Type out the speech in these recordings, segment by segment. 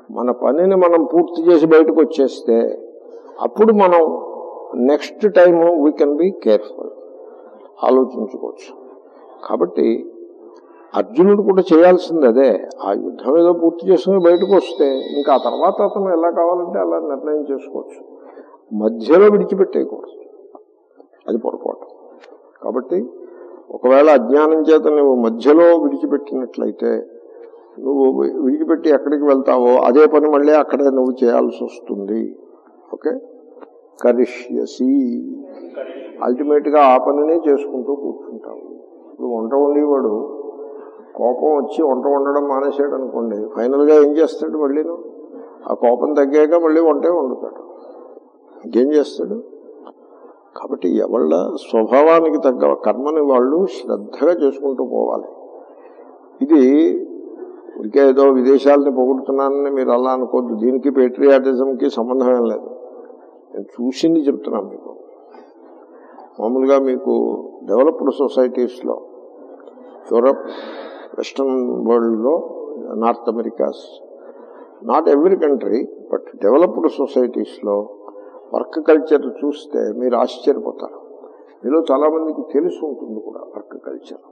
మన పనిని మనం పూర్తి చేసి బయటకు వచ్చేస్తే అప్పుడు మనం next time we can be careful ఆలోచించుకోవచ్చు కాబట్టి అర్జునుడు కూడా చేయాల్సింది అదే ఆ యుద్ధం ఏదో పూర్తి చేసుకుని బయటకు వస్తే ఇంకా ఆ తర్వాత అతను ఎలా కావాలంటే అలా నిర్ణయం చేసుకోవచ్చు మధ్యలో విడిచిపెట్టేయకూడదు అది పొరపాటు కాబట్టి ఒకవేళ అజ్ఞానం చేత నువ్వు మధ్యలో విడిచిపెట్టినట్లయితే నువ్వు విడిచిపెట్టి ఎక్కడికి వెళ్తావో అదే పని మళ్ళీ అక్కడే నువ్వు చేయాల్సి వస్తుంది ఓకే కరిష్యసి అల్టిమేట్ గా ఆ పనినే చేసుకుంటూ కూర్చుంటావు ఇప్పుడు వంట వండేవాడు కోపం వచ్చి వంట వండడం మానేసాడు అనుకోండి ఫైనల్ గా ఏం చేస్తాడు మళ్ళీను ఆ కోపం తగ్గాక మళ్ళీ వంటే వండుతాడు ఇంకేం చేస్తాడు కాబట్టి ఎవళ్ళ స్వభావానికి తగ్గ కర్మని వాళ్ళు శ్రద్ధగా చేసుకుంటూ పోవాలి ఇది ఇంకే ఏదో విదేశాలని పొగుడుతున్నానని మీరు అలా అనుకోద్దు దీనికి పేట్రియాటిజంకి సంబంధం ఏం లేదు నేను చూసింది చెప్తున్నాను మీకు మామూలుగా మీకు డెవలప్డ్ సొసైటీస్లో యూరప్ వెస్టర్న్ వరల్డ్లో north Americas not every country but developed సొసైటీస్లో వర్క్ కల్చర్ చూస్తే మీరు ఆశ్చర్యపోతారు మీలో చాలా మందికి తెలిసి ఉంటుంది కూడా వర్క్ కల్చర్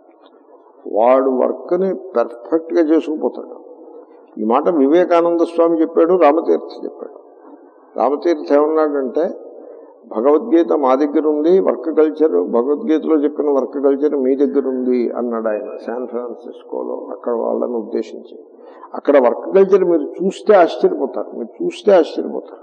వాడు వర్క్ని పెర్ఫెక్ట్గా చేసుకుపోతాడు ఈ మాట వివేకానంద స్వామి చెప్పాడు రామతీర్థ చెప్పాడు రామతీర్థ ఏమన్నాడంటే భగవద్గీత మా దగ్గర ఉంది వర్క్ కల్చర్ భగవద్గీతలో చెప్పిన వర్క్ కల్చర్ మీ దగ్గర ఉంది అన్నాడు ఆయన శాన్ ఫ్రాన్సిస్కోలో అక్కడ వాళ్ళని ఉద్దేశించి అక్కడ వర్క్ కల్చర్ మీరు చూస్తే ఆశ్చర్యపోతారు మీరు చూస్తే ఆశ్చర్యపోతారు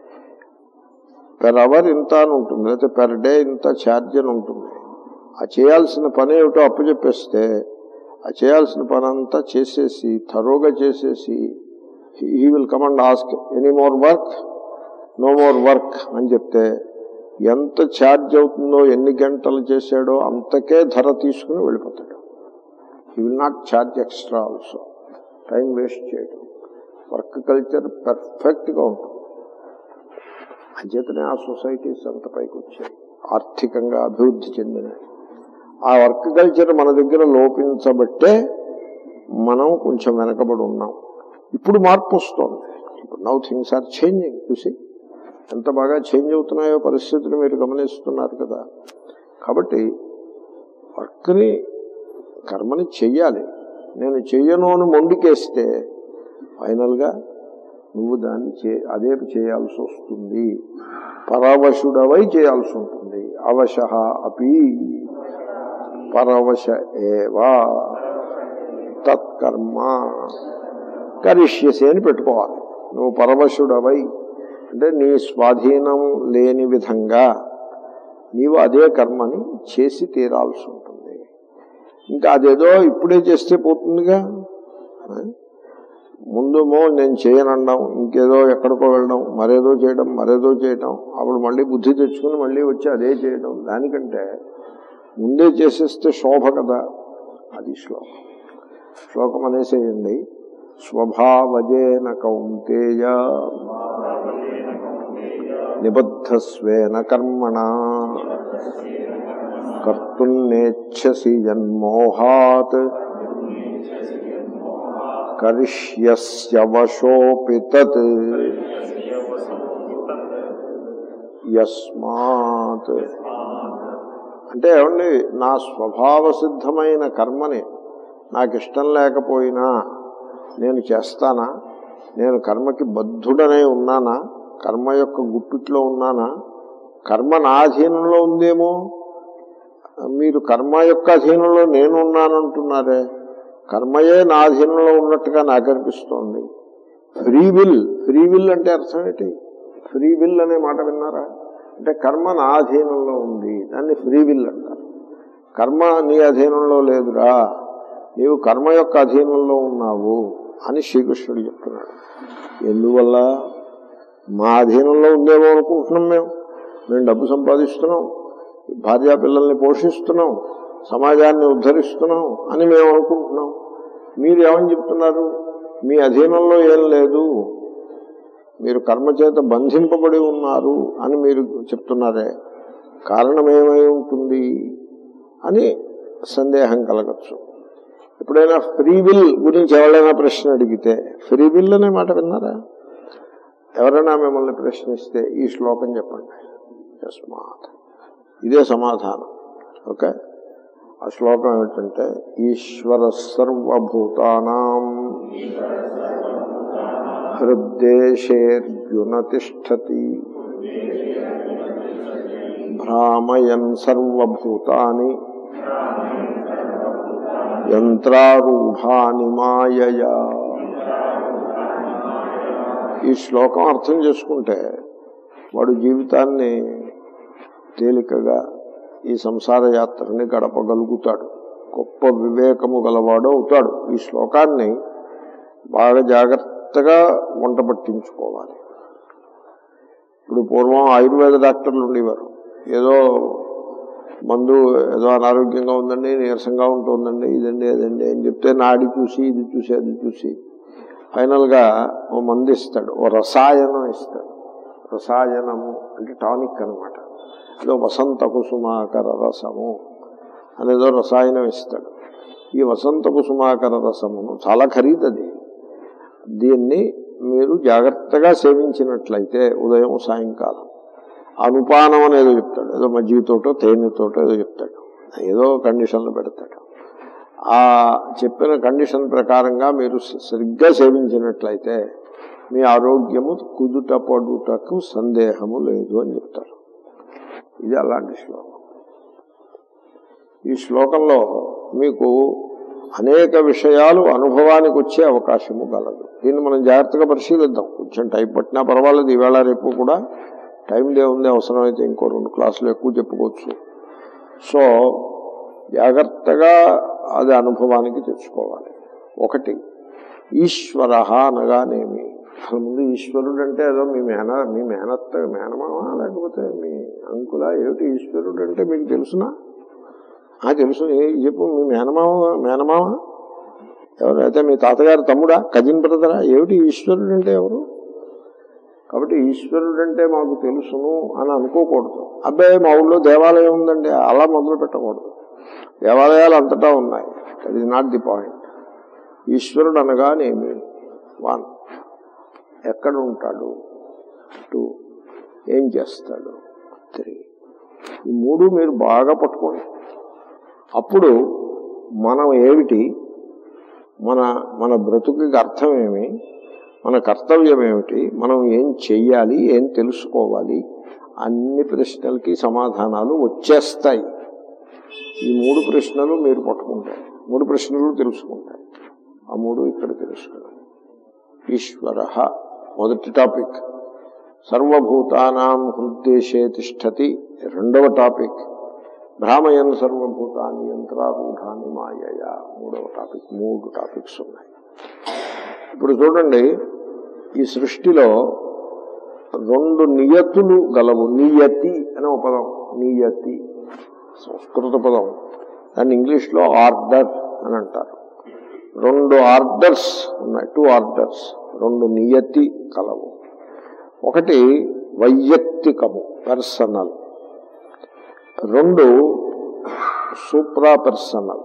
పెర్ అవర్ ఇంత అని ఉంటుంది లేకపోతే పెర్ డే ఇంత ఛార్జ్ అని ఉంటుంది ఆ చేయాల్సిన పని ఏమిటో అప్పచెప్పేస్తే ఆ చేయాల్సిన పని అంతా చేసేసి థరోగా చేసేసి he will come and ask any more work no more work అని చెప్తే ఎంత ఛార్జ్ అవుతుందో ఎన్ని గంటలు చేశాడో అంతకే ధర తీసుకుని వెళ్ళిపోతాడు he will not charge extra also time waste చేయడం వర్క్ కల్చర్ పర్ఫెక్ట్గా ఉంటుంది అంచేతనే ఆ సొసైటీస్ అంత పైకి వచ్చాయి ఆర్థికంగా అభివృద్ధి చెందినాయి ఆ వర్క్ కల్చర్ మన దగ్గర లోపించబట్టే మనం కొంచెం వెనకబడి ఉన్నాం ఇప్పుడు మార్పు వస్తుంది ఇప్పుడు నౌ థింగ్స్ ఆర్ చేంజింగ్ చూసి ఎంత బాగా చేంజ్ అవుతున్నాయో పరిస్థితులు మీరు గమనిస్తున్నారు కదా కాబట్టి వర్క్ని కర్మని చెయ్యాలి నేను చెయ్యను అని మొండికేస్తే ఫైనల్గా నువ్వు దాన్ని చే అదే చేయాల్సి వస్తుంది పరవశుడవై చేయాల్సి ఉంటుంది అవశ అపి పరవశ ఏవా తత్కర్మ కరిష్యసి అని పెట్టుకోవాలి నువ్వు పరవశుడవై అంటే నీ స్వాధీనం లేని విధంగా నీవు అదే కర్మని చేసి తీరాల్సి ఉంటుంది ఇంకా అదేదో ఇప్పుడే చేస్తే పోతుందిగా ముందేమో నేను చేయనండం ఇంకేదో ఎక్కడికో వెళ్ళడం మరేదో చేయడం మరేదో చేయడం అప్పుడు మళ్ళీ బుద్ధి తెచ్చుకుని మళ్ళీ వచ్చి అదే చేయడం దానికంటే ముందే చేసేస్తే శోభ కదా అది శ్లోకం శ్లోకం అనేసేయండి స్వభావజేన కౌంతేయ నిబద్ధస్వేన కర్మణ కర్తున్నేచ్ఛసి జన్మోహాత్ కరిష్యస్యవశోపి తత్ యస్మాత్ అంటే ఏమండి నా స్వభావ సిద్ధమైన కర్మని నాకు ఇష్టం లేకపోయినా నేను చేస్తానా నేను కర్మకి బద్ధుడనే ఉన్నానా కర్మ యొక్క గుప్పిట్లో ఉన్నానా కర్మ నా అధీనంలో ఉందేమో మీరు కర్మ యొక్క అధీనంలో నేను ఉన్నానంటున్నారే కర్మయే నా అధీనంలో ఉన్నట్టుగా నాకు అనిపిస్తోంది ఫ్రీ విల్ ఫ్రీ విల్ అంటే అర్థం ఏంటి ఫ్రీ విల్ అనే మాట విన్నారా అంటే కర్మ నా అధీనంలో ఉంది దాన్ని ఫ్రీ విల్ అంటారు కర్మ నీ అధీనంలో లేదురా నీవు కర్మ యొక్క అధీనంలో ఉన్నావు అని శ్రీకృష్ణుడు చెప్తున్నాడు ఎందువల్ల మా అధీనంలో ఉందేమో అనుకుంటున్నాం మేము మేము డబ్బు సంపాదిస్తున్నాం భార్యా పిల్లల్ని పోషిస్తున్నాం సమాజాన్ని ఉద్ధరిస్తున్నాం అని మేము అనుకుంటున్నాం మీరు ఏమని చెప్తున్నారు మీ అధీనంలో ఏం లేదు మీరు కర్మచేత బంధింపబడి ఉన్నారు అని మీరు చెప్తున్నారే కారణం ఏమై ఉంటుంది అని సందేహం కలగచ్చు ఎప్పుడైనా ఫ్రీ విల్ గురించి ఎవరైనా ప్రశ్న అడిగితే ఫ్రీ విల్ అనే మాట విన్నారా ఎవరైనా మిమ్మల్ని ప్రశ్నిస్తే ఈ శ్లోకం చెప్పండి యస్మాత్ ఇదే సమాధానం ఓకే ఆ శ్లోకం ఏమిటంటే ఈశ్వర సర్వభూతానాం హృద్దేశేర్జున తిష్టతి భ్రామయన్ సర్వభూతాని యంత్రారూఢాని మాయయా ఈ శ్లోకం అర్థం చేసుకుంటే వాడు జీవితాన్ని తేలికగా ఈ సంసార యాత్రని గడపగలుగుతాడు గొప్ప వివేకము గలవాడు అవుతాడు ఈ శ్లోకాన్ని బాగా జాగ్రత్తగా వంట పట్టించుకోవాలి ఇప్పుడు పూర్వం ఆయుర్వేద డాక్టర్లు ఉండేవారు ఏదో మందు ఏదో అనారోగ్యంగా ఉందండి నీరసంగా ఉంటుందండి ఇదండి అదండి అని చెప్తే నాడి చూసి ఇది చూసి అది చూసి ఫైనల్గా ఓ మందు ఇస్తాడు ఓ రసాయనం ఇస్తాడు రసాయనము అంటే టానిక్ అనమాట ఏదో వసంత కుసుమాకర రసము అనేదో రసాయనం ఇస్తాడు ఈ వసంత కుసుమాకర రసమును చాలా ఖరీదది దీన్ని మీరు జాగ్రత్తగా సేవించినట్లయితే ఉదయం సాయంకాలం అనుపానం అనేదో చెప్తాడు ఏదో మజ్జిగతోటో తేనెతోటో ఏదో చెప్తాడు ఏదో కండిషన్లు పెడతాడు ఆ చెప్పిన కండిషన్ ప్రకారంగా మీరు సరిగ్గా సేవించినట్లయితే మీ ఆరోగ్యము కుదుట పడుటకు సందేహము లేదు అని చెప్తారు ఇది అలాంటి శ్లోకం ఈ శ్లోకంలో మీకు అనేక విషయాలు అనుభవానికి వచ్చే అవకాశము గలదు దీన్ని మనం జాగ్రత్తగా పరిశీలిద్దాం కొంచెం టైం పట్టినా పర్వాలేదు ఈవేళ రేపు కూడా టైం దేవుంది అవసరమైతే ఇంకో రెండు క్లాసులు ఎక్కువ చెప్పుకోవచ్చు సో జాగ్రత్తగా అది అనుభవానికి తెచ్చుకోవాలి ఒకటి ఈశ్వర అనగానేమి అసలు ముందు ఈశ్వరుడు అంటే ఏదో మీ మేన మీ మేనత్త మేనమావా లేకపోతే మీ అంకులా ఏమిటి ఈశ్వరుడు అంటే మీకు తెలుసునా ఆ తెలుసు ఏ చెప్పు మీ మేనమావ మేనమావ ఎవరు అయితే మీ తాతగారు తమ్ముడా కజిన్ బ్రదరా ఏమిటి ఈశ్వరుడు అంటే ఎవరు కాబట్టి ఈశ్వరుడు అంటే మాకు తెలుసును అని అనుకోకూడదు అబ్బాయి మా ఊళ్ళో దేవాలయం ఉందండి అలా మొదలు పెట్టకూడదు దేవాలయాలు అంతటా ఉన్నాయి that is not the point ఈశ్వరుడు అనగానేమి వన్ ఎక్కడ ఉంటాడు టూ ఏం చేస్తాడు త్రీ ఈ మూడు మీరు బాగా పట్టుకోండి అప్పుడు మనం ఏమిటి మన మన బ్రతుకుకి అర్థం ఏమి మన కర్తవ్యం ఏమిటి మనం ఏం చెయ్యాలి ఏం తెలుసుకోవాలి అన్ని ప్రశ్నలకి సమాధానాలు వచ్చేస్తాయి ఈ మూడు ప్రశ్నలు మీరు పట్టుకుంటారు మూడు ప్రశ్నలు తెలుసుకుంటారు ఆ మూడు ఇక్కడ తెలుసుకున్నాం ఈశ్వర మొదటి టాపిక్ సర్వభూతానాం హృద్దేశే తిష్టతి రెండవ టాపిక్ భ్రామయన్ సర్వభూతాన్ని యంత్రారూఢాన్ని మాయయ మూడవ టాపిక్ మూడు టాపిక్స్ ఉన్నాయి ఇప్పుడు చూడండి ఈ సృష్టిలో రెండు నియతులు గలవు నియతి అనే ఒక పదం నియతి సంస్కృత పదం దాన్ని ఇంగ్లీష్లో ఆర్డర్ అని అంటారు రెండు ఆర్డర్స్ ఉన్నాయి టూ ఆర్డర్స్ రెండు నియతి కలవు ఒకటి వైయక్తికము పర్సనల్ రెండు సూప్రా పర్సనల్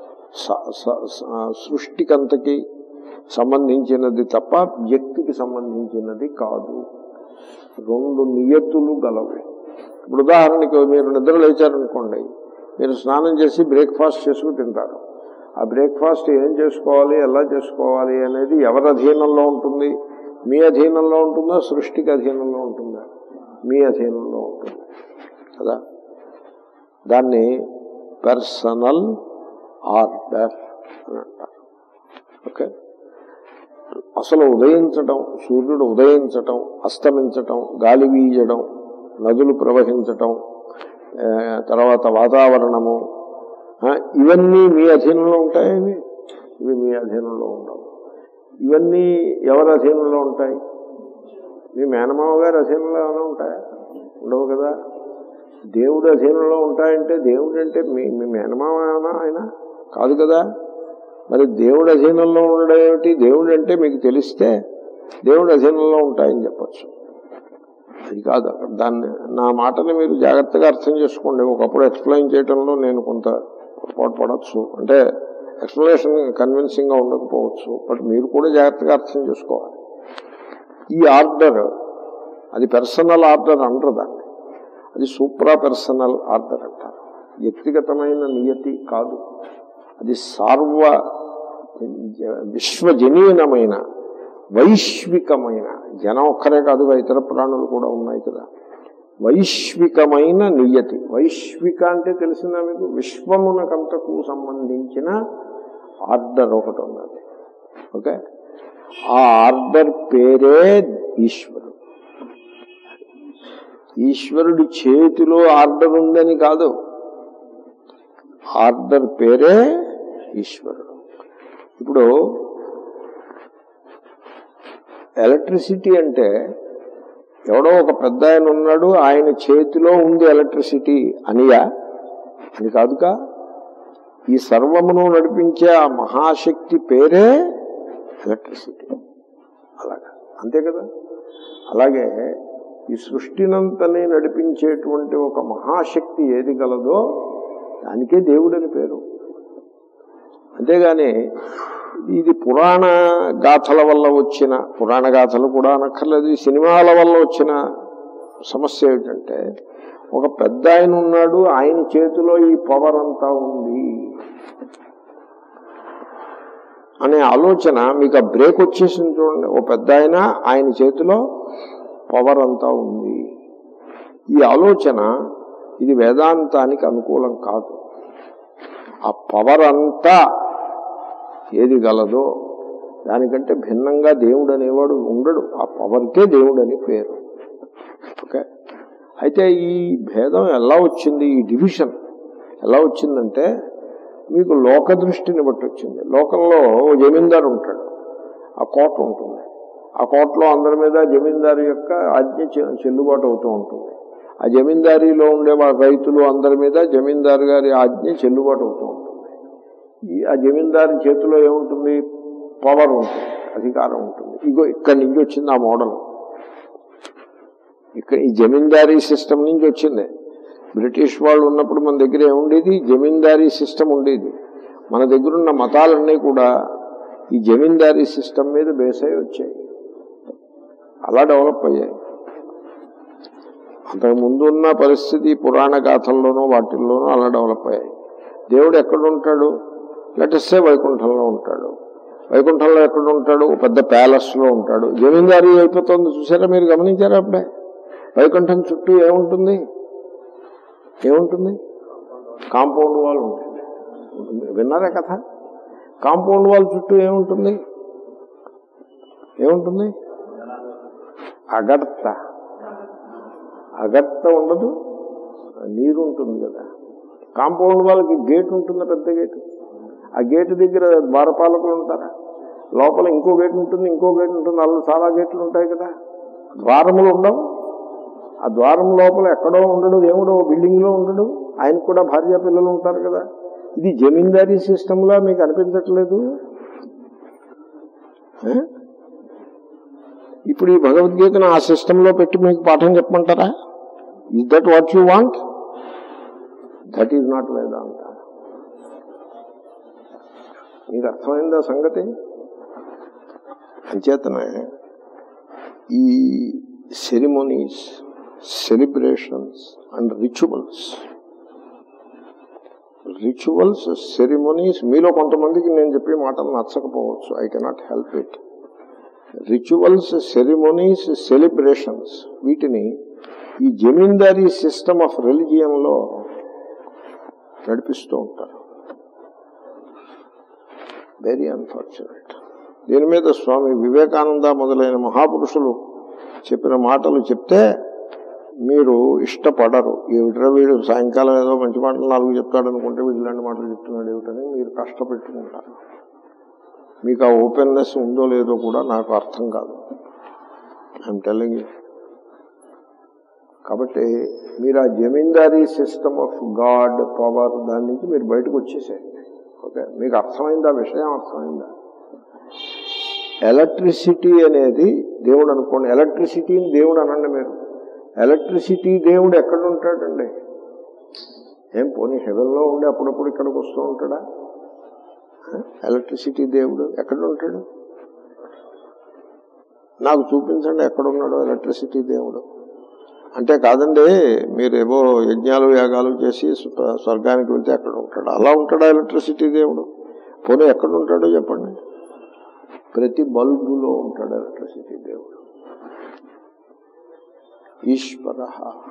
సృష్టికంతకి సంబంధించినది తప్ప వ్యక్తికి సంబంధించినది కాదు రెండు నియతులు గలవు ఇప్పుడు ఉదాహరణకి మీరు నిద్ర లేచారనుకోండి మీరు స్నానం చేసి బ్రేక్ఫాస్ట్ చేసుకుని తింటారు ఆ బ్రేక్ఫాస్ట్ ఏం చేసుకోవాలి ఎలా చేసుకోవాలి అనేది ఎవరి అధీనంలో ఉంటుంది మీ అధీనంలో ఉంటుందా సృష్టికి అధీనంలో ఉంటుందా మీ అధీనంలో ఉంటుంది కదా దాన్ని పర్సనల్ ఆర్డర్ అని అంటారు ఓకే అసలు ఉదయించటం సూర్యుడు ఉదయించటం అస్తమించటం గాలి వీయడం నదులు ప్రవహించటం తర్వాత వాతావరణము ఇవన్నీ మీ అధీనంలో ఉంటాయి ఇవి ఇవి మీ అధీనంలో ఉండవు ఇవన్నీ ఎవరి అధీనంలో ఉంటాయి మీ మేనమావ గారి అధీనంలో ఏమైనా ఉంటాయా ఉండవు కదా దేవుడి అధీనంలో ఉంటాయంటే దేవుడు అంటే మీ మీ మేనమావ ఏమైనా ఆయన కాదు కదా మరి దేవుడి అధీనంలో ఉండడం ఏమిటి దేవుడు అంటే మీకు తెలిస్తే దేవుడి అధీనంలో ఉంటాయని చెప్పచ్చు అది కాదు దాన్ని నా మాటని మీరు జాగ్రత్తగా అర్థం చేసుకోండి ఒకప్పుడు ఎక్స్ప్లెయిన్ చేయడంలో నేను కొంత పొరపాటు పడవచ్చు అంటే ఎక్స్ప్లెనేషన్ కన్విన్సింగ్గా ఉండకపోవచ్చు బట్ మీరు కూడా జాగ్రత్తగా అర్థం చేసుకోవాలి ఈ ఆర్డర్ అది పర్సనల్ ఆర్డర్ అంటారు దాన్ని అది సూప్రా పర్సనల్ ఆర్డర్ అంటారు వ్యక్తిగతమైన నియతి కాదు అది సార్వ విశ్వజనీనమైన వైశ్వికమైన జనం ఒక్కరే కాదు ఇతర ప్రాణులు కూడా ఉన్నాయి కదా వైశ్వికమైన నియతి వైశ్విక అంటే తెలిసిందా మీకు విశ్వమునకంతకు సంబంధించిన ఆర్డర్ ఒకటి ఉన్నది ఓకే ఆ ఆర్డర్ పేరే ఈశ్వరుడు ఈశ్వరుడి చేతిలో ఆర్డర్ ఉందని కాదు ఆర్డర్ పేరే ఈశ్వరుడు ఇప్పుడు ఎలక్ట్రిసిటీ అంటే ఎవడో ఒక పెద్ద ఆయన ఉన్నాడు ఆయన చేతిలో ఉంది ఎలక్ట్రిసిటీ అనియా అని కాదుగా ఈ సర్వమును నడిపించే ఆ మహాశక్తి పేరే ఎలక్ట్రిసిటీ అలాగా అంతే కదా అలాగే ఈ సృష్టినంతని నడిపించేటువంటి ఒక మహాశక్తి ఏది గలదో దానికే దేవుడని పేరు అంతేగాని ఇది పురాణ గాథల వల్ల వచ్చిన పురాణ గాథలు కూడా అనక్కర్లేదు ఈ సినిమాల వల్ల వచ్చిన సమస్య ఏమిటంటే ఒక పెద్ద ఆయన ఉన్నాడు ఆయన చేతిలో ఈ పవర్ అంతా ఉంది అనే ఆలోచన మీకు ఆ బ్రేక్ వచ్చేసింది చూడండి ఓ పెద్ద ఆయన ఆయన చేతిలో పవర్ అంతా ఉంది ఈ ఆలోచన ఇది వేదాంతానికి అనుకూలం కాదు ఆ పవర్ అంతా ఏది గలదో దానికంటే భిన్నంగా దేవుడు అనేవాడు ఉండడు ఆ పవర్కే దేవుడు అని పేరు ఓకే అయితే ఈ భేదం ఎలా వచ్చింది ఈ డివిజన్ ఎలా వచ్చిందంటే మీకు లోక దృష్టిని బట్టి వచ్చింది లోకంలో ఓ జమీందారు ఉంటాడు ఆ కోట ఉంటుంది ఆ కోటలో అందరి మీద జమీందారు యొక్క ఆజ్ఞ చె- చెల్లుబాటు అవుతూ ఉంటుంది ఆ జమీందారీలో ఉండే వాళ్ళ రైతులు అందరి మీద జమీందారు గారి ఆజ్ఞ చెల్లుబాటు అవుతూ ఉంటుంది ఈ ఆ జమీందారు చేతిలో ఏముంటుంది పవర్ ఉంటుంది అధికారం ఉంటుంది ఇగో ఇక్కడి నుంచి వచ్చింది ఆ మోడల్ ఇక్కడ ఈ జమీందారీ సిస్టమ్ నుంచి వచ్చింది బ్రిటిష్ వాళ్ళు ఉన్నప్పుడు మన దగ్గర ఏముండేది జమీందారీ సిస్టమ్ ఉండేది మన దగ్గర ఉన్న మతాలన్నీ కూడా ఈ జమీందారీ సిస్టమ్ మీద బేస్ అయి వచ్చాయి అలా డెవలప్ అయ్యాయి అంతకు ముందు ఉన్న పరిస్థితి పురాణ గాథల్లోనూ వాటిల్లోనూ అలా డెవలప్ అయ్యాయి దేవుడు ఎక్కడ ఉంటాడు లెటస్సే వైకుంఠంలో ఉంటాడు వైకుంఠంలో ఎక్కడ ఉంటాడు ఓ పెద్ద ప్యాలెస్ లో ఉంటాడు జమీందారీ అయిపోతుంది చూసారా మీరు గమనించారా అప్పుడే వైకుంఠం చుట్టూ ఏముంటుంది ఏముంటుంది కాంపౌండ్ వాల్ ఉంటుంది విన్నారా కథ కాంపౌండ్ వాల్ చుట్టూ ఏముంటుంది ఏముంటుంది అగర్త అగర్త ఉండదు నీరు ఉంటుంది కదా కాంపౌండ్ వాళ్ళకి గేట్ ఉంటుంది పెద్ద గేటు ఆ గేటు దగ్గర ద్వారపాలకులు ఉంటారా లోపల ఇంకో గేట్ ఉంటుంది ఇంకో గేట్ ఉంటుంది అలా చాలా గేట్లు ఉంటాయి కదా ద్వారములు ఉండవు ఆ ద్వారం లోపల ఎక్కడో ఉండడు దేవుడు బిల్డింగ్ లో ఉండడు ఆయనకు కూడా భార్య పిల్లలు ఉంటారు కదా ఇది జమీందారీ సిస్టమ్ లా మీకు అనిపించట్లేదు ఆ? ఇప్పుడు ఈ భగవద్గీతను ఆ సిస్టమ్ లో పెట్టి మీకు పాఠం చెప్పమంటారా is that what you want that is not వేదాంత మీకు అర్థమైందా సంగతి అంచేతనే ఈ ceremonies celebrations and rituals rituals ceremonies మీలో కొంతమందికి నేను చెప్పే మాటలు నచ్చకపోవచ్చు I cannot help it rituals ceremonies celebrations వీటిని ఈ జమీందారీ సిస్టమ్ ఆఫ్ రిలిజియన్లో నడిపిస్తూ ఉంటారు వెరీ అన్ఫార్చునేట్ దీని మీద స్వామి వివేకానంద మొదలైన మహాపురుషులు చెప్పిన మాటలు చెప్తే మీరు ఇష్టపడరు ఏమిట్రా వీడు సాయంకాలం ఏదో మంచి మాటలు నాలుగు చెప్తాడు అనుకుంటే వీడు ఇలాంటి మాటలు చెప్తున్నాడు ఏమిటని మీరు కష్టపెట్టుకుంటారు మీకు ఆ ఓపెన్నెస్ ఉందో లేదో కూడా నాకు అర్థం కాదు ఐఎమ్ టెలింగ్ యూ కాబట్టి మీరు ఆ zamindari system of God power దాని నుంచి మీరు బయటకు వచ్చేసేయండి ఓకే మీకు అర్థమైందా విషయం అర్థమైందా ఎలక్ట్రిసిటీ అనేది దేవుడు అనుకోండి ఎలక్ట్రిసిటీని దేవుడు అనండి మీరు ఎలక్ట్రిసిటీ దేవుడు ఎక్కడ ఉంటాడండి ఏం పోనీ హెవెన్లో ఉండి అప్పుడప్పుడు ఇక్కడికి వస్తూ ఉంటాడా ఎలక్ట్రిసిటీ దేవుడు ఎక్కడ ఉంటాడు నాకు చూపించండి ఎక్కడున్నాడు ఎలక్ట్రిసిటీ దేవుడు అంటే కాదండి మీరేవో యజ్ఞాలు యాగాలు చేసి స్వ- స్వర్గానికి వెళ్తే అక్కడ ఉంటాడు అలా ఉంటాడా ఎలక్ట్రిసిటీ దేవుడు పోనీ ఎక్కడ ఉంటాడో చెప్పండి ప్రతి బల్బులో ఉంటాడు ఎలక్ట్రిసిటీ దేవుడు ఈశ్వర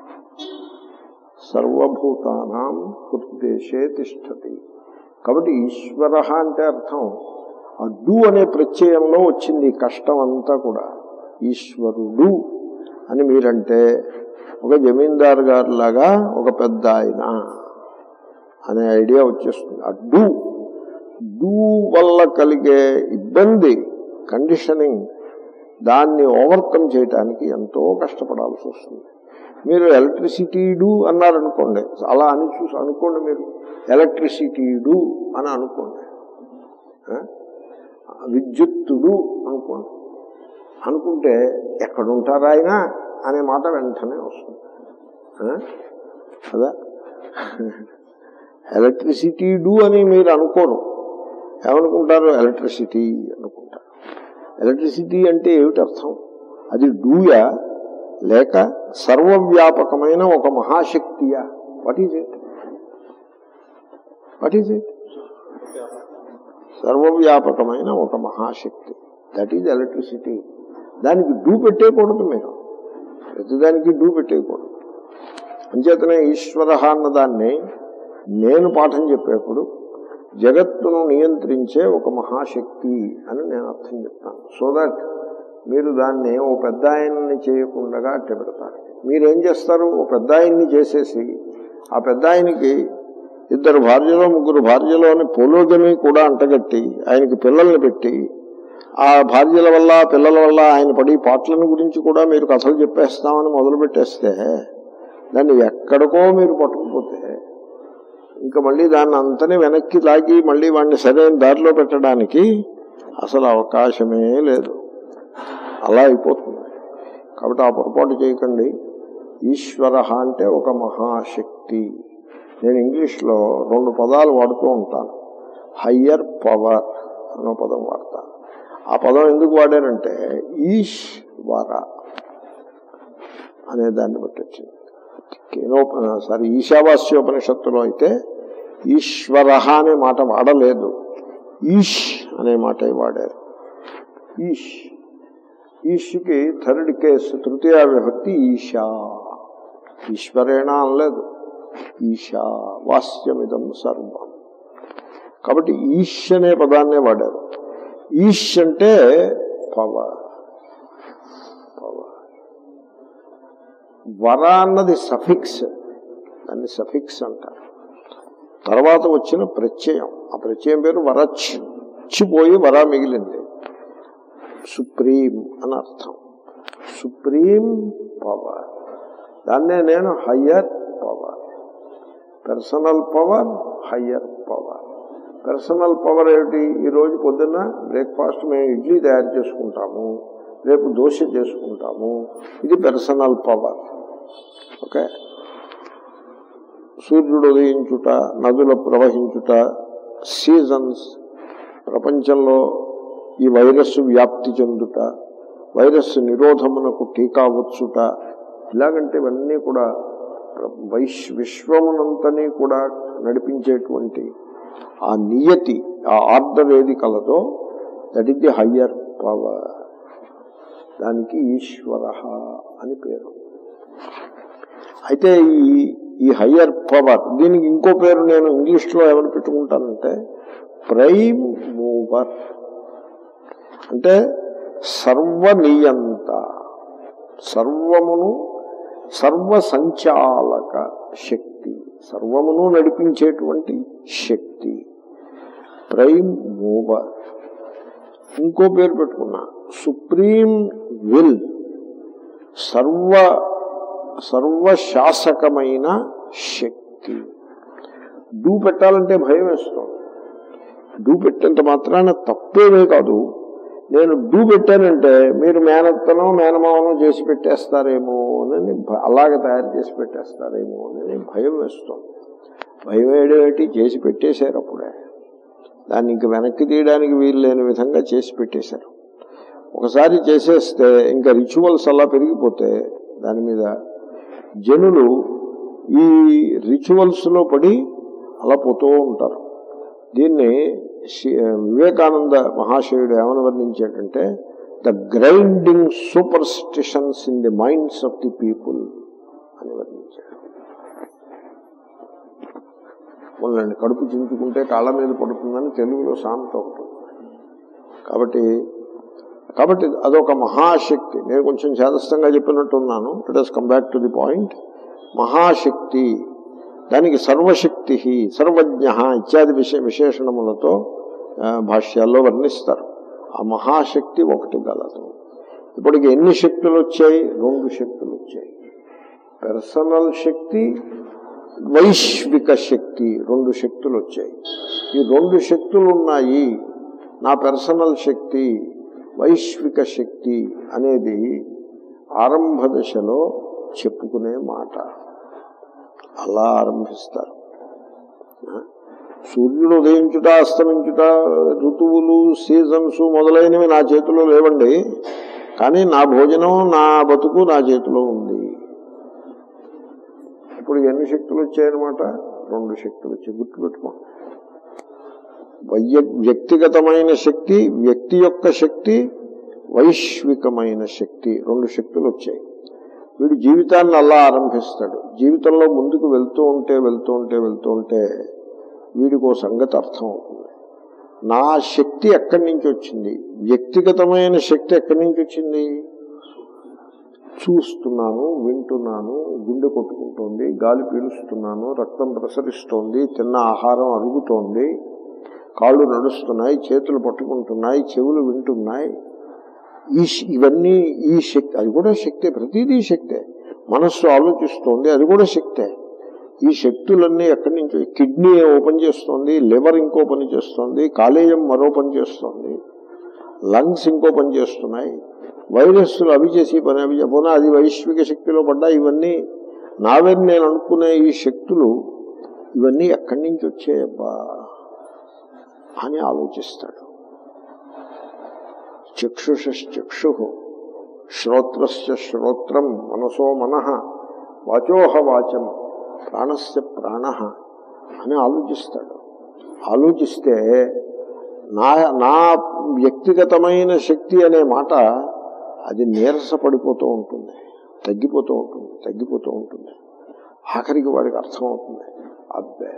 సర్వభూతానాం హృద్దేశే తిష్టతి కాబట్టి ఈశ్వర అంటే అర్థం ఆ డు అనే ప్రత్యయంలో వచ్చింది ఈ కష్టం అంతా కూడా ఈశ్వరుడు అని మీరంటే ఒక జమీందారు గారు లాగా ఒక పెద్ద ఆయన అనే ఐడియా వచ్చేస్తుంది ఆ డు డూ వల్ల కలిగే ఇబ్బంది కండిషనింగ్ దాన్ని ఓవర్కమ్ చేయటానికి ఎంతో కష్టపడాల్సి వస్తుంది మీరు ఎలక్ట్రిసిటీడు అన్నారనుకోండి అలా అని చూసి అనుకోండి మీరు ఎలక్ట్రిసిటీడు అని అనుకోండి ఆ? విద్యుత్తుడు అనుకోండి అనుకుంటే ఎక్కడుంటారా ఆయన అనే మాట వెంటనే వస్తుంది ఆ? కదా ఎలక్ట్రిసిటీ డు అని మీరు అనుకోరు ఏమనుకుంటారు ఎలక్ట్రిసిటీ అనుకుంటారు ఎలక్ట్రిసిటీ అంటే ఏమిటి అర్థం అది డూయా లేక సర్వవ్యాపకమైన ఒక మహాశక్తియా what is it what is it సర్వవ్యాపకమైన ఒక మహాశక్తి దట్ ఈజ్ ఎలక్ట్రిసిటీ దానికి డూ పెట్టేయకూడదు మీరు ప్రతిదానికి డూ పెట్టేయకూడదు అంచేతనే ఈశ్వర అన్నదాన్ని నేను పాఠం చెప్పేప్పుడు జగత్తును నియంత్రించే ఒక మహాశక్తి అని నేను అర్థం చెప్తాను సో దట్ మీరు దాన్ని ఓ పెద్ద ఆయన్ని చేయకుండా అట్ట పెడతారు మీరేం చేస్తారు ఓ పెద్ద ఆయన్ని చేసేసి ఆ పెద్ద ఆయనకి ఇద్దరు భార్యలో ముగ్గురు భార్యలో అని పోలోగమి కూడా అంటగట్టి ఆయనకి పిల్లల్ని పెట్టి ఆ భార్యల వల్ల పిల్లల వల్ల ఆయన పడి పాటలను గురించి కూడా మీరు కథలు చెప్పేస్తామని మొదలు పెట్టేస్తే దాన్ని ఎక్కడికో మీరు పట్టుకుపోతే ఇంకా మళ్ళీ దాన్ని అంతనే వెనక్కి లాగి మళ్ళీ వాడిని సరైన దారిలో పెట్టడానికి అసలు అవకాశమే లేదు అలా అయిపోతుంది కాబట్టి ఆ పొరపాటు చేయకండి ఈశ్వర అంటే ఒక మహాశక్తి నేను ఇంగ్లీష్లో రెండు పదాలు వాడుతూ ఉంటాను హయ్యర్ పవర్ అనే పదం వాడతాను ఆ పదం ఎందుకు వాడారంటే ఈశ్వర అనే దాన్ని బట్టి వచ్చింది కేనోప సారీ ఈశావాస్యోపనిషత్తులో అయితే ఈశ్వర అనే మాట వాడలేదు ఈష్ అనే మాట వాడారు ఈష్ ఈష్కి థర్డ్ కేసు తృతీయ విభక్తి ఈశా ఈశ్వరేణ అనలేదు ఈశా వాస్యమిదం సర్వం కాబట్టి ఈశ్ అనే పదాన్నే వాడారు ఈశ్ అంటే పవర్ పవర్ వర అన్నది సఫిక్స్ దాన్ని సఫిక్స్ అంటారు తర్వాత వచ్చిన ప్రత్యయం ఆ ప్రత్యయం పేరు వరచ్ పోయి వర మిగిలింది సుప్రీం అని అర్థం సుప్రీం పవర్ దాన్నే నేను higher power personal power higher power personal power ఏమిటి ఈ రోజు పొద్దున్న బ్రేక్ఫాస్ట్ మేము ఇడ్లీ తయారు చేసుకుంటాము రేపు దోశ చేసుకుంటాము ఇది పర్సనల్ పవర్ ఓకే సూర్యుడు ఉదయించుట నదుల ప్రవహించుట సీజన్స్ ప్రపంచంలో ఈ వైరస్ వ్యాప్తి చెందుట వైరస్ నిరోధమునకు టీకా వచ్చుట ఇలాగంటే ఇవన్నీ కూడా వైశ్ విశ్వమునంతని కూడా నడిపించేటువంటి ఆ నియతి ఆ ఆర్డర్ ఏది కలదో that is the higher power దానికి ఈశ్వర అని పేరు అయితే ఈ ఈ హయ్యర్ పవర్ దీనికి ఇంకో పేరు నేను ఇంగ్లీష్లో ఏమని పెట్టుకుంటానంటే ప్రైమ్ మూవర్ అంటే సర్వనియంత సర్వమును సర్వ సంచాలక శక్తి సర్వమును నడిపించేటువంటి శక్తి ప్రైమ్ మూవర్ ఇంకో పేరు పెట్టుకున్నా సుప్రీం విల్ సర్వ సర్వశాసకమైన శక్తి డూ పెట్టాలంటే భయం వేస్తుంది డూ పెట్టేంత మాత్రాన తప్పేమీ కాదు నేను డూ పెట్టానంటే మీరు మేనత్తనో మేనమావనో చేసి పెట్టేస్తారేమో అని భ- అలాగ తయారు చేసి పెట్టేస్తారేమో అని భయం వేస్తుంది భయం వేయడం ఏంటి చేసి పెట్టేశారు అప్పుడే దాన్ని ఇంక వెనక్కి తీయడానికి వీలు లేని విధంగా చేసి పెట్టేశారు ఒకసారి చేసేస్తే ఇంకా రిచువల్స్ అలా పెరిగిపోతే దాని మీద జనులు ఈ రిచువల్స్లో పడి అలా పోతూ ఉంటారు దీన్ని శి- వివేకానంద మహాశయుడు ఏమని వర్ణించాడంటే the grinding superstitions in the minds of the people అని వర్ణించాడు వాళ్ళని కడుపు చించుకుంటే కాళ్ళ మీద పడుతుందని తెలుగులో సామెత ఒకటి ఉంది. కాబట్టి కాబట్టి అదొక మహాశక్తి నేను కొంచెం చేదస్థంగా చెప్పినట్టున్నాను let us come back to the point మహాశక్తి దానికి సర్వశక్తి సర్వజ్ఞ ఇత్యాది విశే విశేషణములతో ఆ, భాష్యాల్లో వర్ణిస్తారు ఆ మహాశక్తి ఒకటి గలదు ఇప్పటికి ఎన్ని శక్తులు వచ్చాయి రెండు శక్తులు వచ్చాయి పర్సనల్ శక్తి వైశ్విక శక్తి రెండు శక్తులు వచ్చాయి ఈ రెండు శక్తులు ఉన్నాయి నా పర్సనల్ శక్తి వైశ్విక శక్తి అనేది ఆరంభ దశలో చెప్పుకునే మాట అలా ఆరంభిస్తారు ఆ? సూర్యుడు ఉదయించుట అస్తమించుట ఋతువులు సీజన్స్ మొదలైనవి నా చేతిలో లేవండి కానీ నా భోజనం నా బతుకు నా చేతిలో ఉంది ఇప్పుడు ఎన్ని శక్తులు వచ్చాయన్నమాట రెండు శక్తులు వచ్చాయి గుర్తుపెట్టుకోండి వయ్య వ్యక్తిగతమైన శక్తి వ్యక్తి యొక్క శక్తి వైశ్వికమైన శక్తి రెండు శక్తులు వచ్చాయి వీడు జీవితాన్ని అలా ఆరంభిస్తాడు జీవితంలో ముందుకు వెళ్తూ ఉంటే వెళ్తూ ఉంటే వెళ్తూ ఉంటే వీడికి ఓ సంగతి అర్థం అవుతుంది నా శక్తి ఎక్కడి నుంచి వచ్చింది వ్యక్తిగతమైన శక్తి ఎక్కడి నుంచి వచ్చింది చూస్తున్నాను వింటున్నాను గుండె కొట్టుకుంటోంది గాలి పీలుస్తున్నాను రక్తం ప్రసరిస్తోంది తిన్న ఆహారం అరుగుతోంది కాళ్ళు నడుస్తున్నాయి చేతులు పట్టుకుంటున్నాయి చెవులు వింటున్నాయి ఈ శ- ఇవన్నీ ఈ శక్తి అది కూడా శక్తే ప్రతిదీ శక్తే మనస్సు ఆలోచిస్తోంది అది కూడా శక్తే ఈ శక్తులన్నీ ఎక్కడి నుంచి కిడ్నీ ఓపెన్ చేస్తోంది లివర్ ఇంకో పని చేస్తోంది కాలేయం మరో పని చేస్తోంది లంగ్స్ ఇంకో పని చేస్తున్నాయి వైరస్లు అవి చేసి ఈ పని అవి చే- పోనా అది వైశ్విక శక్తిలో పడ్డా ఇవన్నీ నావని నేను అనుకునే ఈ శక్తులు ఇవన్నీ ఎక్కడి నుంచి వచ్చాయబ్బా అని ఆలోచిస్తాడు చక్షుషక్షు శ్రోత్రస్య శ్రోత్రం మనసో మనః వాచోహ వాచం ప్రాణస్య ప్రాణ అని ఆలోచిస్తాడు ఆలోచిస్తే నా నా వ్యక్తిగతమైన శక్తి అనే మాట అది నీరసపడిపోతూ ఉంటుంది తగ్గిపోతూ ఉంటుంది తగ్గిపోతూ ఉంటుంది ఆఖరికి వాడికి అర్థమవుతుంది అబ్బే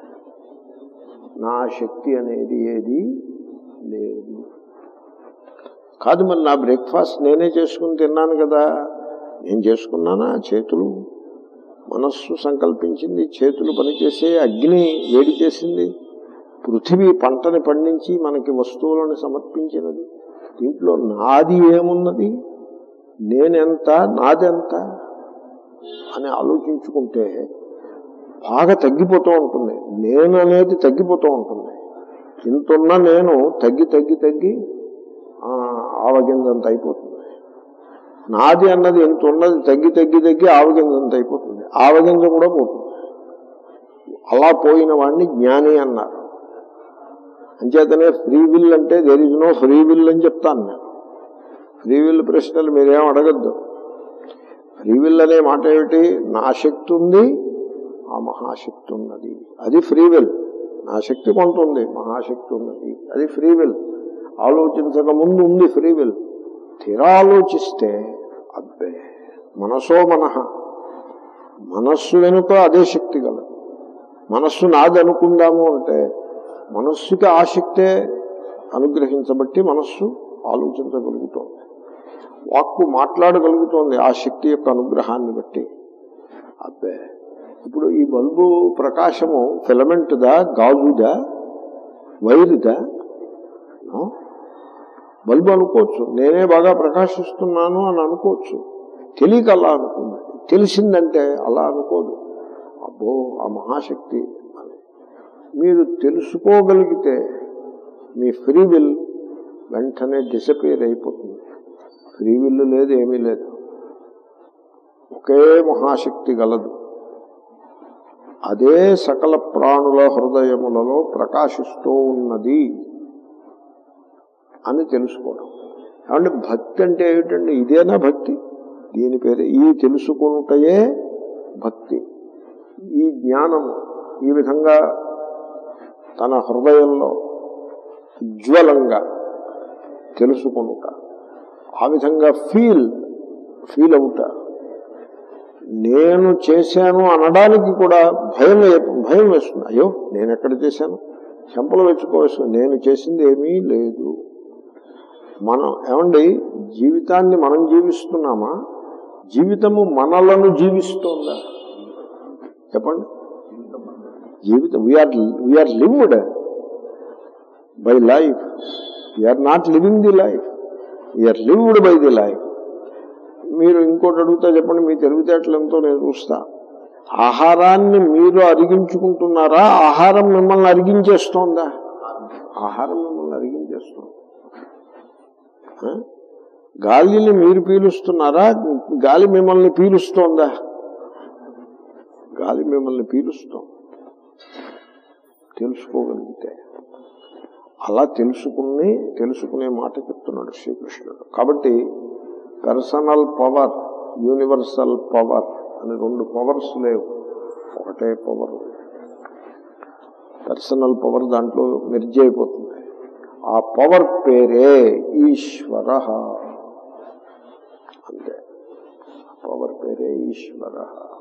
నా శక్తి అనేది ఏది లేదు కాదు మరి నా బ్రేక్ఫాస్ట్ నేనే చేసుకుని తిన్నాను కదా నేను చేసుకున్నానా చేతులు మనస్సు సంకల్పించింది చేతులు పనిచేసే అగ్ని వేడి చేసింది పృథివీ పంటని పండించి మనకి వస్తువులను సమర్పించినది దీంట్లో నాది ఏమున్నది నేనెంత నాదెంత అని ఆలోచించుకుంటే బాగా తగ్గిపోతూ ఉంటుంది నేను అనేది తగ్గిపోతూ ఉంటుంది ఇంతున్న నేను తగ్గి తగ్గి తగ్గి ఆ, ఆవగింజంత అయిపోతుంది నాది అన్నది ఎంత ఉన్నది తగ్గి తగ్గి తగ్గి ఆవగింజంత అయిపోతుంది ఆవగింజ కూడా పోతుంది అలా పోయిన వాడిని జ్ఞాని అన్నారు అంచేతనే ఫ్రీ విల్ అంటే there is no free will అని చెప్తాను నేను ఫ్రీ విల్ ప్రశ్నలు మీరేం అడగద్దు ఫ్రీ విల్ అనే మాట ఏమిటి నా శక్తి ఉంది ఆ మహాశక్తి ఉన్నది అది ఫ్రీ విల్ నా శక్తి కొంత ఉంది మహాశక్తి ఉన్నది అది ఫ్రీ విల్ ఆలోచించక ముందు ఉంది ఫ్రీ విల్ తీరా ఆలోచిస్తే అబ్బే మనసో మనహ మనస్సు వెనుక అదే శక్తి గలదు మనస్సు నాది అనుకుందాము అంటే మనస్సుకి ఆ శక్తే అనుగ్రహించబట్టి మనస్సు ఆలోచించగలుగుతోంది వాక్కు మాట్లాడగలుగుతోంది ఆ శక్తి యొక్క అనుగ్రహాన్ని బట్టి అబ్బే ఇప్పుడు ఈ బల్బు ప్రకాశము ఫిలమెంట్దా గాజుదా వైరుదా నో? బల్బు అనుకోవచ్చు నేనే బాగా ప్రకాశిస్తున్నాను అని అనుకోవచ్చు తెలియక అలా అనుకుంది తెలిసిందంటే అలా అనుకోదు అబ్బో ఆ మహాశక్తి అని మీరు తెలుసుకోగలిగితే మీ ఫ్రీ విల్ వెంటనే డిసపియర్ అయిపోతుంది ఫ్రీ విల్ లేదు ఏమీ లేదు ఒకే మహాశక్తి గలదు అదే సకల ప్రాణుల హృదయములలో ప్రకాశిస్తూ ఉన్నది అని తెలుసుకోవడం ఏమంటే భక్తి అంటే ఏమిటండి ఇదేనా భక్తి దీని పేరు ఈ తెలుసుకుంటయే భక్తి ఈ జ్ఞానము ఈ విధంగా తన హృదయంలో ఉజ్వలంగా తెలుసుకొనుట ఆ విధంగా ఫీల్ ఫీల్ అవుట నేను చేశాను అనడానికి కూడా భయం వే- భయం వేస్తుంది అయ్యో నేను ఎక్కడ చేశాను చెంపలు వెచ్చుకోవచ్చు నేను చేసింది ఏమీ లేదు మనం ఏమండి జీవితాన్ని మనం జీవిస్తున్నామా జీవితము మనలను జీవిస్తోందా చెప్పండి జీవితం we are we are lived by life we are not living the life we are lived by the life మీరు ఇంకోటి అడుగుతా చెప్పండి మీ తెలివితేటలు ఎంతో నేను చూస్తా ఆహారాన్ని మీరు అరిగించుకుంటున్నారా ఆహారం మిమ్మల్ని అరిగించేస్తోందా ఆహారం మిమ్మల్ని అరిగించేస్తోంది ఆ? గాలిని మీరు పీలుస్తున్నారా గాలి మిమ్మల్ని పీలుస్తోందా గాలి మిమ్మల్ని పీలుస్తోంది తెలుసుకోగలిగితే అలా తెలుసుకుని తెలుసుకునే మాట చెప్తున్నాడు శ్రీకృష్ణుడు కాబట్టి పర్సనల్ పవర్ యూనివర్సల్ పవర్ అని రెండు పవర్స్ లేవు ఒకటే పవర్ పర్సనల్ పవర్ దాంట్లో మెర్జ్ అయిపోతుంది ఆ పవర్ పేరే ఈశ్వర అంతే పవర్ పేరే ఈశ్వర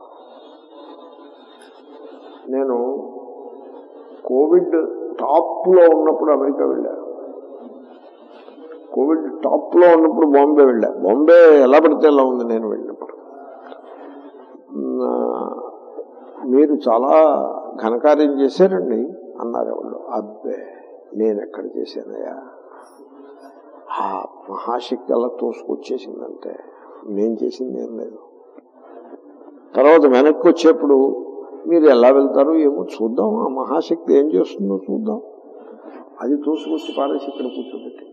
నేను కోవిడ్ టాప్ లో ఉన్నప్పుడు అమెరికా వెళ్ళా కోవిడ్ టాప్ లో ఉన్నప్పుడు బాంబే వెళ్ళా బాంబే ఎలా పడితే ఎలా ఉంది నేను వెళ్ళినప్పుడు నా, మీరు చాలా ఘనకార్యం చేశారండి అన్నారు వాళ్ళు అబ్బే నేను ఎక్కడ చేశానయ్యా ఆ మహాశక్తి అలా తోసుకొచ్చేసిందంటే నేను చేసింది ఏం లేదు తర్వాత వెనక్కి వచ్చేప్పుడు మీరు ఎలా వెళ్తారో ఏమో చూద్దాం ఆ మహాశక్తి ఏం చేస్తుందో చూద్దాం అది తోసుకొచ్చి పారేసి ఇక్కడ కూర్చోబెట్టి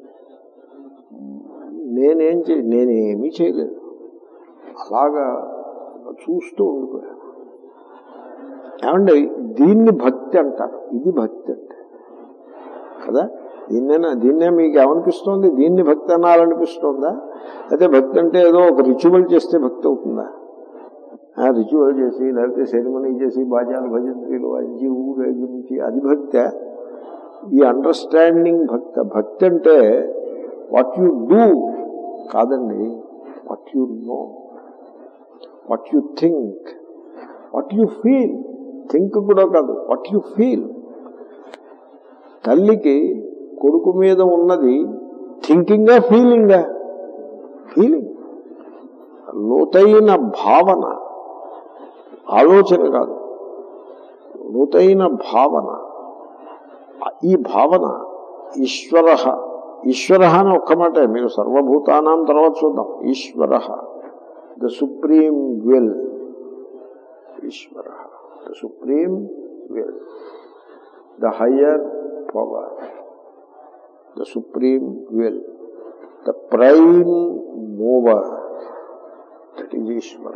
నేనేం చే నేనేమీ చేయలేదు అలాగా చూస్తూ ఉండిపోయాను ఏమండి దీన్ని భక్తి అంటారు ఇది భక్తి అంటే కదా దీన్నేనా దీన్నే మీకు ఏమనిపిస్తోంది దీన్ని భక్తి అనాలనిపిస్తోందా అయితే భక్తి అంటే ఏదో ఒక రిచువల్ చేస్తే భక్తి అవుతుందా రిచువల్ చేసి లేకపోతే సెరిమనీ చేసి బాజాలు భజంత్రీలు వాయించి ఊరేగించి అది భక్తే ఈ అండర్స్టాండింగ్ భక్త భక్తి అంటే వాట్ యు డూ కాదండి what you know what you think what you feel think కూడా కాదు వాట్ యు ఫీల్ తల్లికి కొడుకు మీద ఉన్నది థింకింగా ఫీలింగా ఫీలింగ్ లోతైన భావన ఆలోచన కాదు లోతైన భావన ఈ భావన ఈశ్వర ఈశ్వర అని ఒక్క మాట మీరు సర్వభూతానాం తర్వాత చూద్దాం Ishwara the supreme will Ishwara the supreme will the higher power the supreme will the prime mover that is Ishwara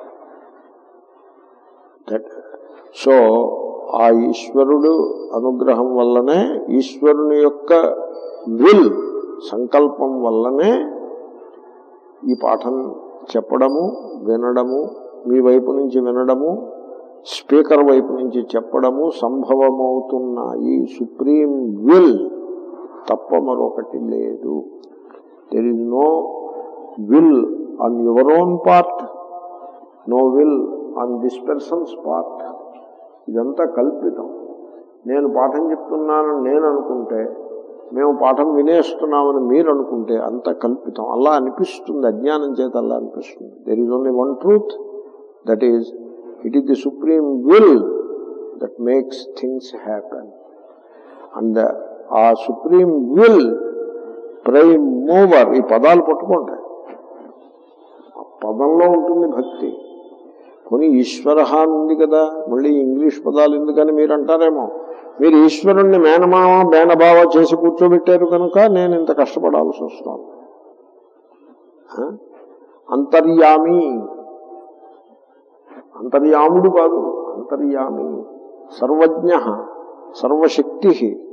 that so ఆ ఈశ్వరుడు అనుగ్రహం వల్లనే ఈశ్వరుని యొక్క విల్ సంకల్పం వల్లనే ఈ పాఠం చెప్పడము వినడము మీ వైపు నుంచి వినడము స్పీకర్ వైపు నుంచి చెప్పడము సంభవమవుతున్నాయి సుప్రీం విల్ తప్ప మరొకటి లేదు there is no will on your own part no will on this person's part ఇదంతా కల్పితం నేను పాఠం చెప్తున్నానని నేను అనుకుంటే మేము పాఠం వినేస్తున్నామని మీరు అనుకుంటే అంత కల్పితం అలా అనిపిస్తుంది అజ్ఞానం చేత అలా అనిపిస్తుంది there is only one truth that is it is the supreme will that makes things happen and ఆ సుప్రీం విల్ ప్రైమ్ మూవర్ ఈ పదాలు పట్టుకోండి ఆ పదంలో ఉంటుంది భక్తి కొని ఈశ్వర అని ఉంది కదా మళ్ళీ ఇంగ్లీష్ పదాలు ఎందుకని మీరు అంటారేమో మీరు ఈశ్వరుణ్ణి మేనమామ బేనబావ చేసి కూర్చోబెట్టారు కనుక నేను ఇంత కష్టపడాల్సి వస్తాను ఆ? అంతర్యామి అంతర్యాముడు కాదు సర్వాంతర్యామి సర్వజ్ఞ సర్వశక్తి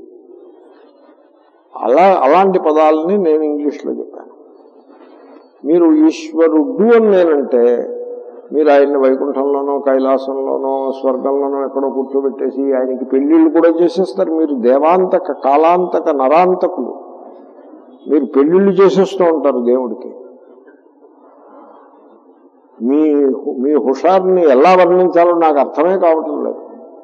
అలా అలాంటి పదాలని నేను ఇంగ్లీష్లో చెప్పాను మీరు ఈశ్వరుడు అని నేనంటే మీరు ఆయన్ని వైకుంఠంలోనో కైలాసంలోనో స్వర్గంలోనో ఎక్కడో కూర్చోబెట్టేసి ఆయనకి పెళ్లిళ్ళు కూడా చేసేస్తారు మీరు దేవాంతక కాలాంతక నరాంతకులు మీరు పెళ్లిళ్ళు చేసేస్తూ ఉంటారు దేవుడికి మీ మీ హుషారుని ఎలా వర్ణించాలో నాకు అర్థమే కావటం లేదు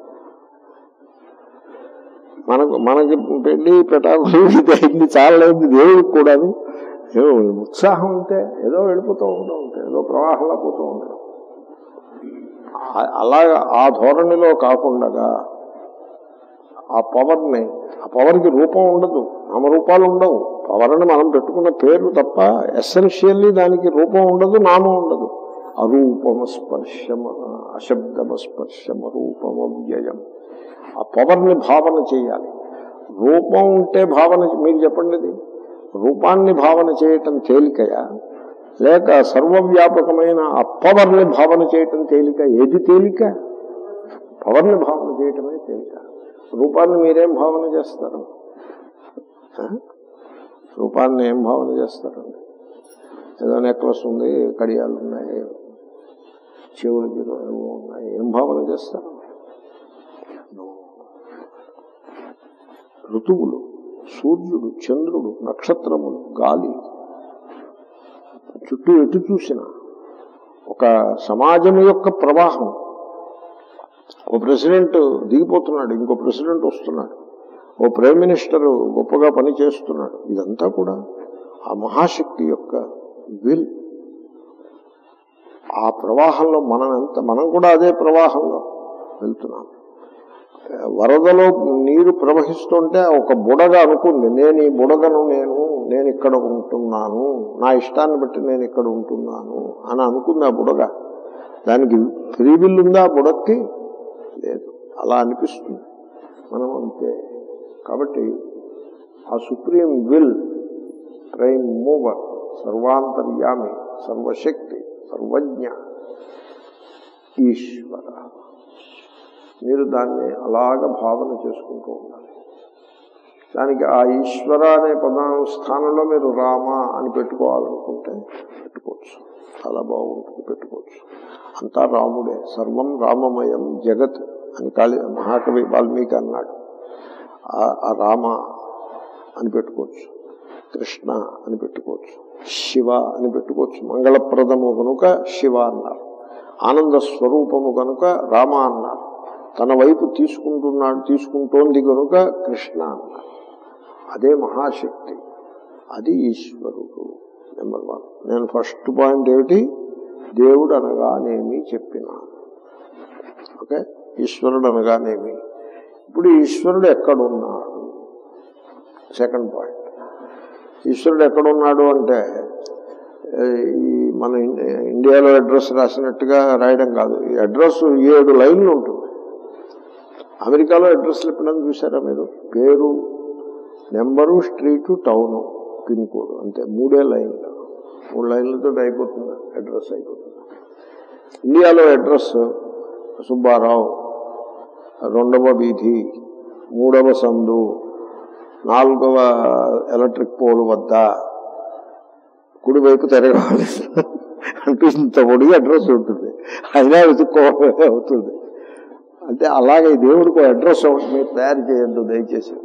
మనకు మనకి పెళ్లి పెటాకులు ఇది అయింది చాలలేదు దేవుడికి కూడాను ఏదో ఉత్సాహం ఉంటే ఏదో వెళ్ళిపోతూ ఉంటాం ఉంటే ఏదో ప్రవాహంలో పోతూ ఉంటాం ఆ- అలాగా ఆ ధోరణిలో కాకుండా ఆ పవర్ని ఆ పవర్కి రూపం ఉండదు నామరూపాలు ఉండవు పవర్ అని మనం పెట్టుకున్న పేర్లు తప్ప ఎసెన్షియల్లీ దానికి రూపం ఉండదు నామం ఉండదు అరూపమ స్పర్శమ అశబ్దమ స్పర్శమ రూపమ వ్యయం ఆ పవర్ని భావన చేయాలి రూపం ఉంటే భావన మీరు చెప్పండి ఇది రూపాన్ని భావన చేయటం తేలికయా లేక సర్వవ్యాపకమైన ఆ పవర్ని భావన చేయటం తేలిక ఏది తేలిక పవర్ని భావన చేయటమే తేలిక రూపాన్ని మీరేం భావన చేస్తారు ఆ? రూపాన్ని ఏం భావన చేస్తారండి ఏదో నెక్లెస్ ఉంది కడియాలు ఉన్నాయి చెవులకి ఏవో ఉన్నాయి ఏం భావన చేస్తారు ఋతువులు సూర్యుడు చంద్రుడు నక్షత్రములు గాలి చుట్టూ ఎటు చూసిన ఒక సమాజం యొక్క ప్రవాహం ఓ ప్రెసిడెంట్ దిగిపోతున్నాడు ఇంకో ప్రెసిడెంట్ వస్తున్నాడు ఓ ప్రైమ్ మినిస్టర్ గొప్పగా పని చేస్తున్నాడు ఇదంతా కూడా ఆ మహాశక్తి యొక్క విల్ ఆ ప్రవాహంలో మనం ఎంత మనం కూడా అదే ప్రవాహంలో వెళ్తున్నాం వరదలో నీరు ప్రవహిస్తుంటే ఒక బుడగ అనుకుంది నేను ఈ బుడగను నేను నేను ఇక్కడ ఉంటున్నాను నా ఇష్టాన్ని బట్టి నేను ఇక్కడ ఉంటున్నాను అని అనుకుంది ఆ బుడగ దానికి ఫ్రీ బిల్ ఉందా ఆ బుడక్కి లేదు అలా అనిపిస్తుంది మనం అంతే కాబట్టి ఆ సుప్రీం విల్ ప్రైమ్ మూవర్ సర్వాంతర్యామి సర్వశక్తి సర్వజ్ఞ ఈశ్వర మీరు దాన్ని అలాగ భావన చేసుకుంటూ ఉండాలి దానికి ఆ ఈశ్వర అనే పదం స్థానంలో మీరు రామ అని పెట్టుకోవాలనుకుంటే పెట్టుకోవచ్చు చాలా బాగుంటుంది పెట్టుకోవచ్చు అంతా రాముడే సర్వం రామమయం జగత్ అని కాళీ మహాకవి వాల్మీకి అన్నాడు ఆ- ఆ రామ అని పెట్టుకోవచ్చు కృష్ణ అని పెట్టుకోవచ్చు శివ అని పెట్టుకోవచ్చు మంగళప్రదము కనుక శివ అన్నారు ఆనంద స్వరూపము కనుక రామ అన్నారు తన వైపు తీసుకుంటున్నాడు తీసుకుంటోంది కనుక కృష్ణ అన్నారు అదే మహాశక్తి అది ఈశ్వరుడు నెంబర్ వన్ నేను ఫస్ట్ పాయింట్ ఏమిటి దేవుడు అనగానేమి చెప్పినాను ఓకే ఈశ్వరుడు అనగానేమి ఇప్పుడు ఈశ్వరుడు ఎక్కడున్నాడు సెకండ్ పాయింట్ ఈశ్వరుడు ఎక్కడున్నాడు అంటే ఏ, ఈ మన ఇన్- ఇండియాలో అడ్రస్ రాసినట్టుగా రాయడం కాదు ఈ అడ్రస్ ఏడు లైన్లు ఉంటుంది అమెరికాలో అడ్రస్లు ఎప్పుడైనా చూసారా మీరు పేరు number street town pin code అంతే మూడే లైన్లు మూడు లైన్లతో అయిపోతుంది అడ్రస్ అయిపోతుంది ఇండియాలో అడ్రస్ సుబ్బారావు రెండవ వీధి మూడవ సందు నాలుగవ ఎలక్ట్రిక్ పోల్ వద్ద కుడివైపు తిరగాలి అంటూ ఇంత పొడిగి అడ్రస్ ఉంటుంది అయినా వెతుక్కోవడమే అవుతుంది అంటే అలాగే ఈ దేవుడికి ఒక అడ్రస్ ఒకటి మీరు తయారు చేయొద్దు దయచేసి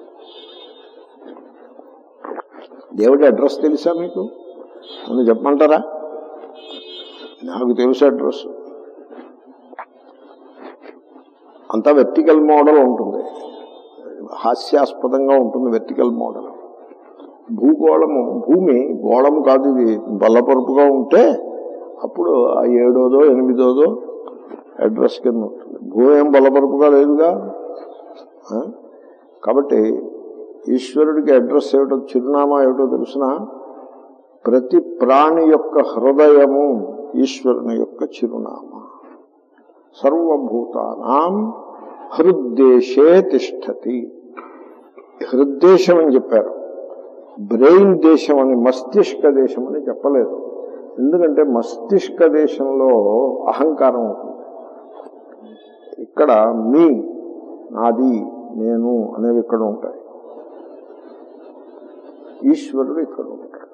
దేవుడి అడ్రస్ తెలుసా మీకు నన్ను చెప్పమంటారా నాకు తెలుసు అడ్రస్ అంతా వెర్టికల్ మోడల్ ఉంటుంది హాస్యాస్పదంగా ఉంటుంది వెర్టికల్ మోడల్ భూగోళము భూమి గోళము కాదు ఇది బల్లపరుపుగా ఉంటే అప్పుడు ఆ ఏడోదో ఎనిమిదోదో అడ్రస్ కింద ఉంటుంది భూమి ఏం బల్లపరుపుగా లేదుగా ఆ? కాబట్టి ఈశ్వరుడికి అడ్రస్ ఏమిటో చిరునామా ఏమిటో తెలుసిన ప్రతి ప్రాణి యొక్క హృదయము ఈశ్వరుని యొక్క చిరునామా సర్వభూతానాం హృద్దేశే తిష్టతి హృద్దేశం అని చెప్పారు బ్రెయిన్ దేశం అని మస్తిష్క దేశం అని చెప్పలేదు ఎందుకంటే మస్తిష్క దేశంలో అహంకారం ఉంటుంది ఇక్కడ మీ నాది నేను అనేవి ఇక్కడ ఉంటాయి ఈశ్వరుడు ఇక్కడ ఉంటాడు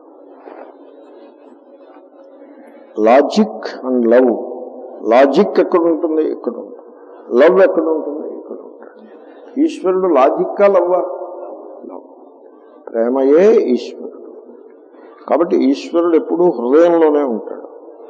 లాజిక్ అండ్ లవ్ లాజిక్ ఎక్కడ ఉంటుంది ఇక్కడ ఉంటుంది లవ్ ఎక్కడ ఉంటుంది ఇక్కడ ఉంటాడు ఈశ్వరుడు లాజిక్కా లవ్వా లవ్ ప్రేమయే ఈశ్వరుడు కాబట్టి ఈశ్వరుడు ఎప్పుడూ హృదయంలోనే ఉంటాడు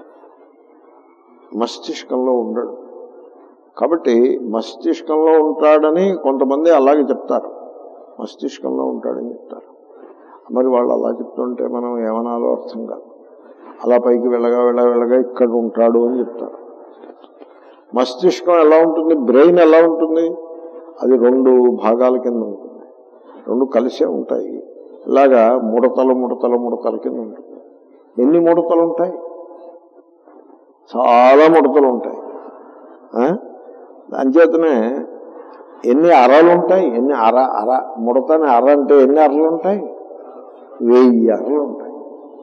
మస్తిష్కంలో ఉండడు కాబట్టి మస్తిష్కంలో ఉంటాడని కొంతమంది అలాగే చెప్తారు మస్తిష్కంలో ఉంటాడని చెప్తారు మరి వాళ్ళు అలా చెప్తుంటే మనం ఏమనాలో అర్థం కాదు అలా పైకి వెళ్ళగా వెళ్ళగా వెళ్ళగా ఇక్కడ ఉంటాడు అని చెప్తారు మస్తిష్కం ఎలా ఉంటుంది బ్రెయిన్ ఎలా ఉంటుంది అది రెండు భాగాల కింద ఉంటుంది రెండు కలిసే ఉంటాయి ఇలాగా ముడతలు ముడతలు ముడతల కింద ఉంటుంది ఎన్ని ముడతలు ఉంటాయి చాలా ముడతలు ఉంటాయి ఆ? అంచేతనే ఎన్ని అరలు ఉంటాయి ఎన్ని అర అర ముడతని అర అంటే ఎన్ని అరలు ఉంటాయి వెయ్యి అరలు ఉంటాయి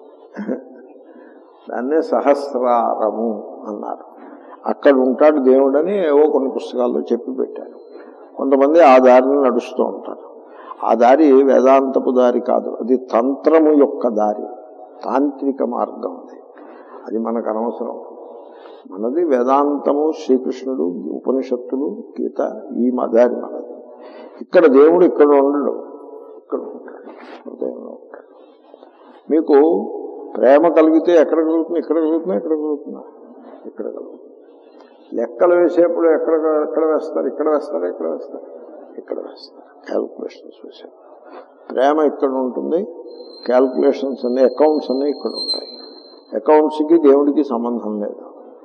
దాన్నే సహస్రారము అన్నారు అక్కడ ఉంటాడు దేవుడని ఏవో కొన్ని పుస్తకాల్లో చెప్పి పెట్టారు కొంతమంది ఆ దారిని నడుస్తూ ఉంటారు ఆ దారి వేదాంతపు దారి కాదు అది తంత్రము యొక్క దారి తాంత్రిక మార్గం అది అది మనకు అనవసరం మనది వేదాంతము శ్రీకృష్ణుడు ఉపనిషత్తులు గీత ఈ మ- దారి మనది ఇక్కడ దేవుడు ఇక్కడ ఉండడు ఇక్కడ ఉంటాడు హృదయంలో ఉంటాడు మీకు ప్రేమ కలిగితే ఎక్కడ కలుగుతుంది ఇక్కడ కలుగుతుందా ఎక్కడ కలుగుతుందా ఇక్కడ కలుగుతుంది లెక్కలు వేసేప్పుడు ఎక్కడ ఎక్కడ వేస్తారు ఇక్కడ వేస్తారు ఎక్కడ వేస్తారు ఇక్కడ వేస్తారు క్యాల్కులేషన్స్ వేసారు ప్రేమ ఇక్కడ ఉంటుంది క్యాల్కులేషన్స్ అన్ని అకౌంట్స్ అన్ని ఇక్కడ ఉంటాయి అకౌంట్స్కి దేవుడికి సంబంధం లేదు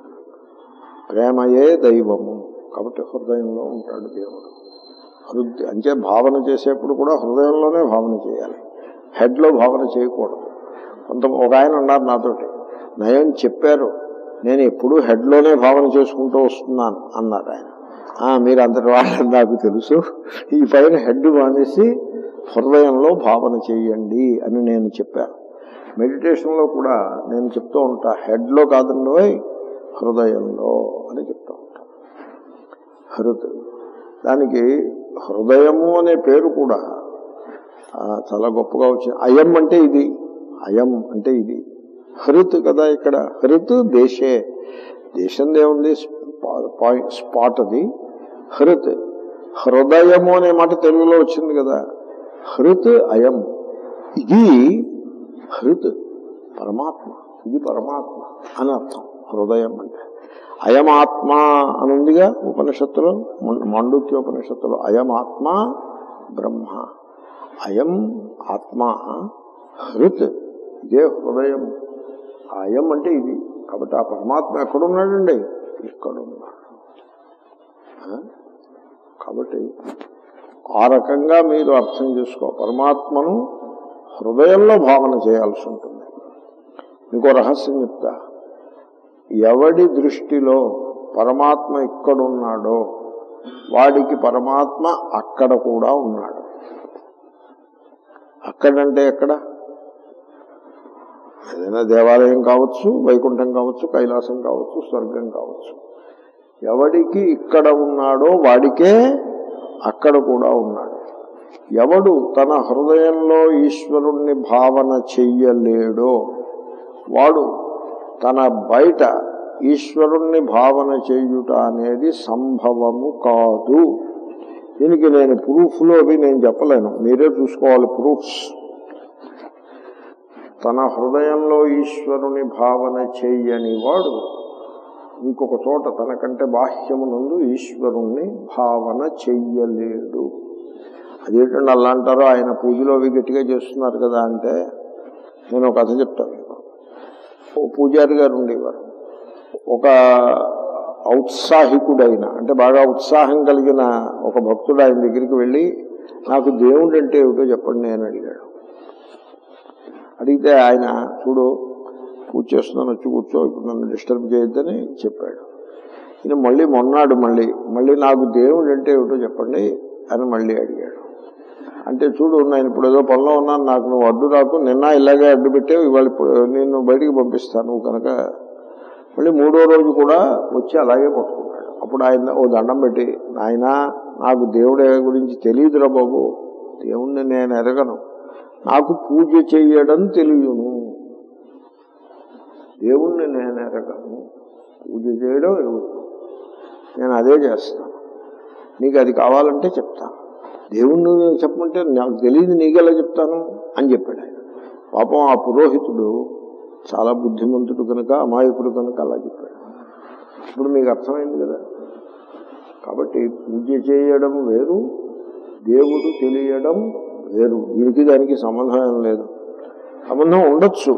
ప్రేమయే దైవము కాబట్టి హృదయంలో ఉంటాడు దేవుడు హృదయ అంటే భావన చేసేప్పుడు కూడా హృదయంలోనే భావన చేయాలి హెడ్లో భావన చేయకూడదు కొంత ఒక ఆయన అన్నారు నాతోటి నయం చెప్పారు నేను ఎప్పుడూ హెడ్లోనే భావన చేసుకుంటూ వస్తున్నాను అన్నారు ఆయన "ఆ, మీరు అంతటి వాళ్ళని నాకు తెలుసు ఈ పైన హెడ్ మానేసి హృదయంలో భావన చేయండి అని నేను చెప్పాను మెడిటేషన్లో కూడా నేను చెప్తూ ఉంటా హెడ్లో కాదండి హృదయంలో అని చెప్తూ ఉంటాను హృద్ దానికి హృదయము అనే పేరు కూడా ఆ, చాలా గొప్పగా వచ్చింది అయం అంటే ఇది అయం అంటే ఇది హృత్ కదా ఇక్కడ హృత్ దేశే దేశం దేవుంది పాయింట్ స్పాట్ అది హృత్ హృదయము అనే మాట తెలుగులో వచ్చింది కదా హృత్ అయం ఇది హృత్ పరమాత్మ ఇది పరమాత్మ అని అర్థం హృదయం అంటే అయమాత్మ అని ఉందిగా ఉపనిషత్తులో మాండుక్య ఉపనిషత్తులో అయమాత్మ బ్రహ్మ అయం ఆత్మ హృత్ ఇదే హృదయం అయం అంటే ఇది కాబట్టి ఆ పరమాత్మ ఎక్కడున్నాడండి ఇక్కడున్నాడు ఆ? కాబట్టి ఆ రకంగా మీరు అర్థం చేసుకో పరమాత్మను హృదయంలో భావన చేయాల్సి ఉంటుంది ఇంకో రహస్యం చెప్తా ఎవడి దృష్టిలో పరమాత్మ ఇక్కడున్నాడో వాడికి పరమాత్మ అక్కడ కూడా ఉన్నాడు అక్కడంటే ఎక్కడ ఏదైనా దేవాలయం కావచ్చు వైకుంఠం కావచ్చు కైలాసం కావచ్చు స్వర్గం కావచ్చు ఎవడికి ఇక్కడ ఉన్నాడో వాడికే అక్కడ కూడా ఉన్నాడు ఎవడు తన హృదయంలో ఈశ్వరుణ్ణి భావన చెయ్యలేడో వాడు తన బయట ఈశ్వరుణ్ణి భావన చేయుట అనేది సంభవము కాదు దీనికి నేను ప్రూఫ్లో అవి నేను చెప్పలేను మీరే చూసుకోవాలి ప్రూఫ్స్ తన హృదయంలో ఈశ్వరుని భావన చెయ్యని వాడు ఇంకొక చోట తనకంటే బాహ్యమునందు ఈశ్వరుణ్ణి భావన చెయ్యలేడు అదేంటండి అలా అంటారో ఆయన పూజలో అవి గట్టిగా చేస్తున్నారు కదా అంటే నేను ఒక కథ చెప్తాను మీకు ఓ పూజారి గారు ఉండేవారు ఒక ఔత్సాహికుడైన అంటే బాగా ఉత్సాహం కలిగిన ఒక భక్తుడు ఆయన దగ్గరికి వెళ్ళి నాకు దేవుడు అంటే ఏమిటో చెప్పండి అని అడిగాడు అడిగితే ఆయన చూడు పూజ చేస్తున్నాను వచ్చి కూర్చో ఇప్పుడు నన్ను డిస్టర్బ్ చేయొద్దని చెప్పాడు ఈయన మళ్ళీ మొన్నాడు మళ్ళీ మళ్ళీ నాకు దేవుడు అంటే ఏమిటో చెప్పండి అని మళ్ళీ అడిగాడు అంటే చూడు నేను ఇప్పుడు ఏదో పనిలో ఉన్నాను నాకు నువ్వు అడ్డు రాకు నిన్న ఇలాగే అడ్డు పెట్టావు ఇవాళ ఇప్పుడు నేను బయటికి పంపిస్తాను నువ్వు కనుక మళ్ళీ మూడో రోజు కూడా వచ్చి అలాగే పట్టుకున్నాడు అప్పుడు అప్పుడు ఆయన ఓ దండం పెట్టి నాయన నాకు దేవుడి గురించి తెలియదురా బాబు దేవుణ్ణి నేను ఎరగను నాకు పూజ చేయడం తెలియను దేవుణ్ణి నేను ఎరగను పూజ చేయడం ఎరుగుతాను నేను అదే చేస్తాను నీకు అది కావాలంటే చెప్తాను దేవుణ్ణి చెప్పమంటే నాకు తెలియదు నీకెలా చెప్తాను అని చెప్పాడు ఆయన పాపం ఆ పురోహితుడు చాలా బుద్ధిమంతుడు కనుక అమాయకుడు కనుక అలా చెప్పాడు ఇప్పుడు మీకు అర్థమైంది కదా కాబట్టి పూజ చేయడం వేరు దేవుడు తెలియడం వేరు దీనికి దానికి సంబంధం ఏం లేదు సంబంధం ఉండొచ్చు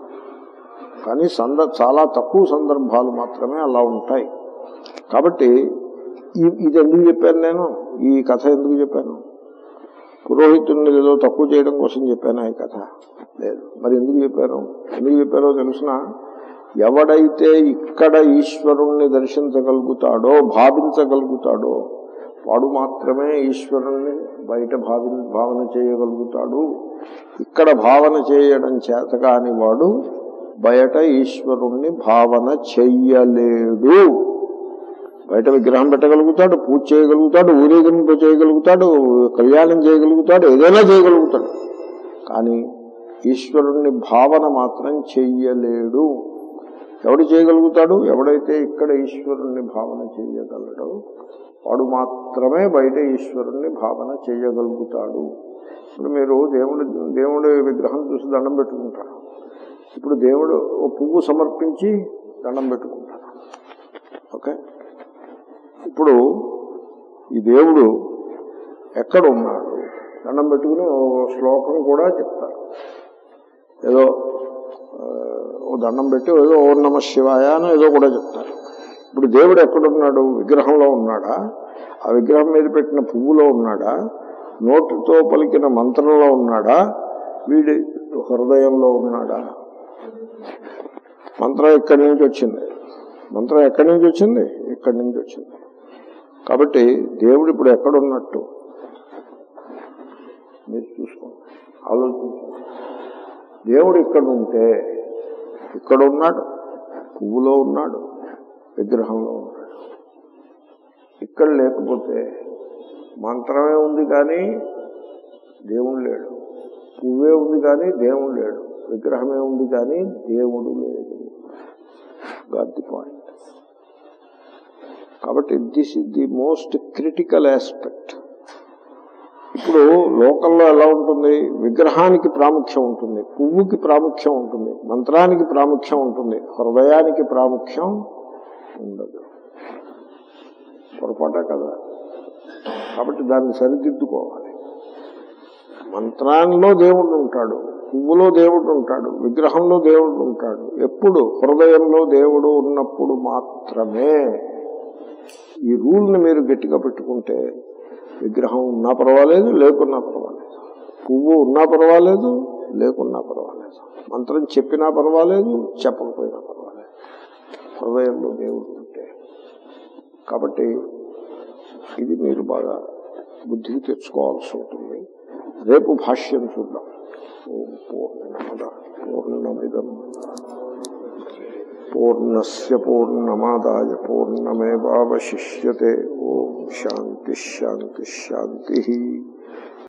కానీ సంద చాలా తక్కువ సందర్భాలు మాత్రమే అలా ఉంటాయి కాబట్టి ఈ- ఇది ఎందుకు చెప్పాను నేను ఈ కథ ఎందుకు చెప్పాను పురోహితుడిని ఏదో తక్కువ చేయడం కోసం చెప్పాను ఈ కథ లేదు మరి ఎందుకు చెప్పాను ఎందుకు చెప్పారో తెలుసిన ఎవడైతే ఇక్కడ ఈశ్వరుణ్ణి దర్శించగలుగుతాడో భావించగలుగుతాడో వాడు మాత్రమే ఈశ్వరుణ్ణి బయట భావి భావన చేయగలుగుతాడు ఇక్కడ భావన చేయడం చేత కాని వాడు బయట ఈశ్వరుణ్ణి భావన చెయ్యలేడు బయట విగ్రహం పెట్టగలుగుతాడు పూజ చేయగలుగుతాడు ఊరేగింపు చేయగలుగుతాడు కళ్యాణం చేయగలుగుతాడు ఏదైనా చేయగలుగుతాడు కానీ ఈశ్వరుణ్ణి భావన మాత్రం చెయ్యలేడు ఎవడు చేయగలుగుతాడు ఎవడైతే ఇక్కడ ఈశ్వరుణ్ణి భావన చేయగలడో వాడు మాత్రమే బయట ఈశ్వరుణ్ణి భావన చేయగలుగుతాడు ఇప్పుడు మీరు దేవుడి దేవుడి విగ్రహం చూసి దండం పెట్టుకుంటారు ఇప్పుడు దేవుడు ఓ పువ్వు సమర్పించి దండం పెట్టుకుంటారు ఓకే ఇప్పుడు ఈ దేవుడు ఎక్కడ ఉన్నాడు దండం పెట్టుకుని ఓ శ్లోకం కూడా చెప్తారు ఏదో ఆ, ఓ దండం పెట్టి ఏదో ఓం నమ శివాయ అని ఏదో కూడా చెప్తారు ఇప్పుడు దేవుడు ఎక్కడున్నాడు విగ్రహంలో ఉన్నాడా ఆ విగ్రహం మీద పెట్టిన పువ్వులో ఉన్నాడా నోటితో పలికిన మంత్రంలో ఉన్నాడా వీడి హృదయంలో ఉన్నాడా మంత్రం ఎక్కడి నుంచి వచ్చింది మంత్రం ఎక్కడి నుంచి వచ్చింది ఇక్కడి నుంచి వచ్చింది కాబట్టి దేవుడు ఇప్పుడు ఎక్కడున్నట్టు మీరు చూసుకోండి ఆలోచించండి దేవుడు ఇక్కడ ఉంటే ఇక్కడ ఉన్నాడు పువ్వులో ఉన్నాడు విగ్రహంలో ఉన్నాడు ఇక్కడ లేకపోతే మంత్రమే ఉంది కానీ దేవుడు లేడు పువ్వే ఉంది కానీ దేవుడు లేడు విగ్రహమే ఉంది కానీ దేవుడు లేడు గాట్ ది పాయింట్ కాబట్టి this is the most critical aspect ఇప్పుడు లోకంలో ఎలా ఉంటుంది విగ్రహానికి ప్రాముఖ్యం ఉంటుంది పువ్వుకి ప్రాముఖ్యం ఉంటుంది మంత్రానికి ప్రాముఖ్యం ఉంటుంది హృదయానికి ప్రాముఖ్యం ఉండదు పొరపాట కదా కాబట్టి దాన్ని సరిదిద్దుకోవాలి మంత్రాల్లో దేవుడు ఉంటాడు పువ్వులో దేవుడు ఉంటాడు విగ్రహంలో దేవుడు ఉంటాడు ఎప్పుడు హృదయంలో దేవుడు ఉన్నప్పుడు మాత్రమే ఈ రూల్ని మీరు గట్టిగా పెట్టుకుంటే విగ్రహం ఉన్నా పర్వాలేదు లేకున్నా పర్వాలేదు పువ్వు ఉన్నా పర్వాలేదు లేకున్నా పర్వాలేదు మంత్రం చెప్పినా పర్వాలేదు చెప్పకపోయినా పర్వాలేదు హృదయంలో దేవుడు ఉంటే కాబట్టి ఇది మీరు బాగా బుద్ధికి తెచ్చుకోవాల్సి ఉంటుంది రేపు భాష్యం చూద్దాం ఓం పూర్ణమద పూర్ణమిదం పూర్ణస్య పూర్ణమాదాయ పూర్ణమేవాశిష్యతే ఓం శాంతి శాంతి శాంతి